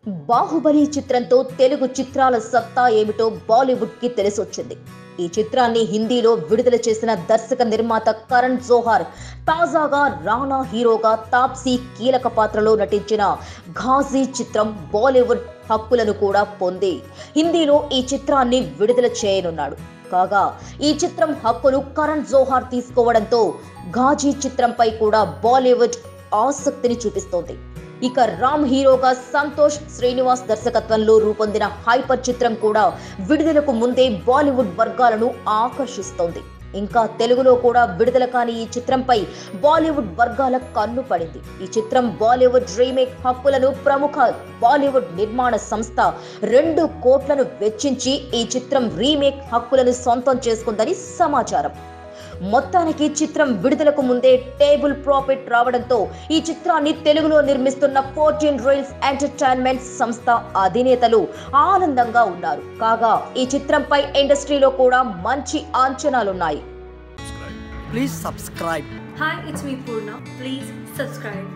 బాహుబలి చిత్రంతో తెలుగు చిత్రాల సత్తా ఏమిటో బాలీవుడ్ కి తెలిసొచ్చింది ఈ చిత్రాన్ని హిందీలో విడుదల చేసిన దర్శక నిర్మాత కరణ్ జోహార్ తాజాగా రానా హీరోగా తాప్సీ కీలక పాత్రలో నటించిన ఘాజీ చిత్రం బాలీవుడ్ హక్కులను కూడా పొంది హిందీలో ఈ చిత్రాన్ని విడుదల చేయనున్నాడు కాగా ఈ చిత్రం హక్కును కరణ్ జోహార్ తీసుకోవడంతో ఘాజీ చిత్రంపై కూడా బాలీవుడ్ ఆసక్తిని చూపిస్తోంది ఇక రామ్ హీరోగా సంతోష్ శ్రీనివాస్ దర్శకత్వంలో రూపొందిన హైపర్ చిత్రం కూడా విడుదలకు ముందే బాలీవుడ్ వర్గాలను ఆకర్షిస్తోంది ఇంకా తెలుగులో కూడా విడుదల కాని ఈ చిత్రంపై బాలీవుడ్ వర్గాల కన్ను పడింది ఈ చిత్రం బాలీవుడ్ రీమేక్ హక్కులను ప్రముఖ బాలీవుడ్ నిర్మాణ సంస్థ రెండు కోట్లను వెచ్చించి ఈ చిత్రం రీమేక్ హక్కులను సొంతం చేసుకుందని సమాచారం మొత్తానికి చిత్రం విడుదలకు ముందే టేబుల్ ప్రాఫిట్ రావడంతో ఈ చిత్రాన్ని తెలుగులో నిర్మిస్తున్న ఫోర్టీన్ రీల్స్ ఎంటర్టైన్మెంట్ సంస్థ అధినేతలు ఆనందంగా ఉన్నారు కాగా ఈ చిత్రంపై ఇండస్ట్రీలో కూడా మంచి అంచనాలున్నాయి Please subscribe. Hi, it's me Purna. Please subscribe.